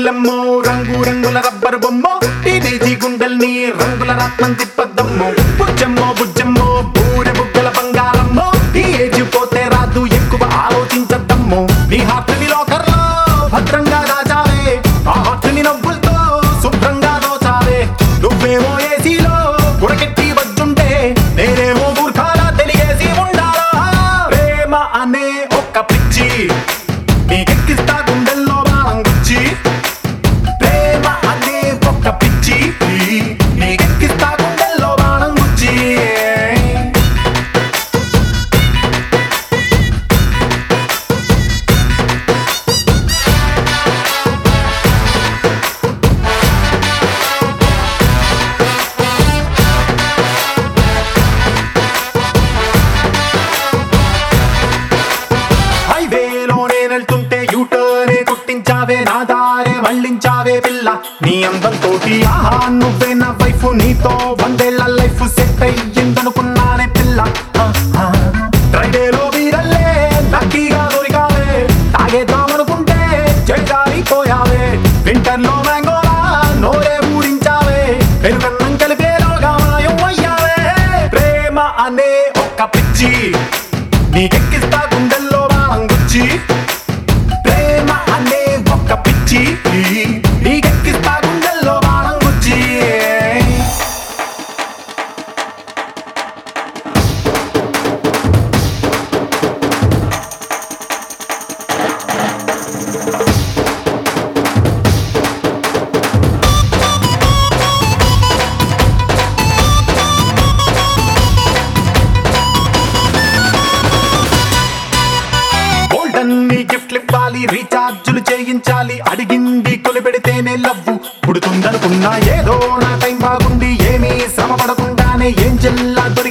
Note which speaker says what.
Speaker 1: బుల్లెమ్మో రంగు రంగుల రబ్బరు బొమ్మో టీనేజీ గుండెల్ని రంగుల రత్నం తిప్పద్దమ్మో బుజ్జమ్మో బుజ్జమ్మో బూరె బుగ్గల బంగారమ్మో ఈ ఏజ్ పోతే రాదు ఎక్కువ ఆలోచించద్దమ్మో నీ హార్ట్ ని లోకర్లో భద్రంగా దాచావే ఆ హార్ట్ ని నవ్వులతో శుభ్రంగా దోచావే నువ్వేమో ఏసీలో ఉడకెట్టి వచ్చుంటే నేనేమో మూర్ఖాలా తెలియసి ఉండాలా ప్రేమ అనే ఒక్క పిచ్చి నీకెక్కిస్తా గుండెల్లో బాణం గుచ్చి ప్రేమ అనే ఒక్క పిచ్చి నీకెక్కిస్తా గుండెల్లో బాణం గుచ్చి హైవేలో నేనెళ్తుంటే యూటర్నే కుట్టించావే నా దారే మళ్ళించావే పిల్ల నీ అందంతో ఆహా నువ్వే నా వైఫ్ నీతో వందేళ్ల లైఫ్ సెట్ అయ్యిందనుకున్నానే పిల్ల ఆ, ఆ. డ్రైవేలో వీరల్లే లక్కీగా దొరికావే తాగేద్దామనుకుంటే చెడిపోయావే వింటర్ లో మ్యాంగోలా నోరే ఊడించావే పెరుగన్నం కలిపేలోగా మాయం అయ్యావే ప్రేమ అనే ఒక్క పిచ్చి నీకెక్కిస్తా గుండెల్లో బాణం గుచ్చి ప్రేమ అనే ఒక్క పిచ్చి నీకెక్కిస్తా గుండెల్లో బాణం గుచ్చి గోల్డెన్ నీ గిఫ్ట్లు ఇవ్వాలి రీఛార్జులు చేయించాలి అడిగింది కొలిపెడితేనే లవ్వు పుడుతుందనుకున్నా ఏదో నా టైం బాగుండి ఏమీ శ్రమ పడకుండానే ఏం చెల్లా దొరికి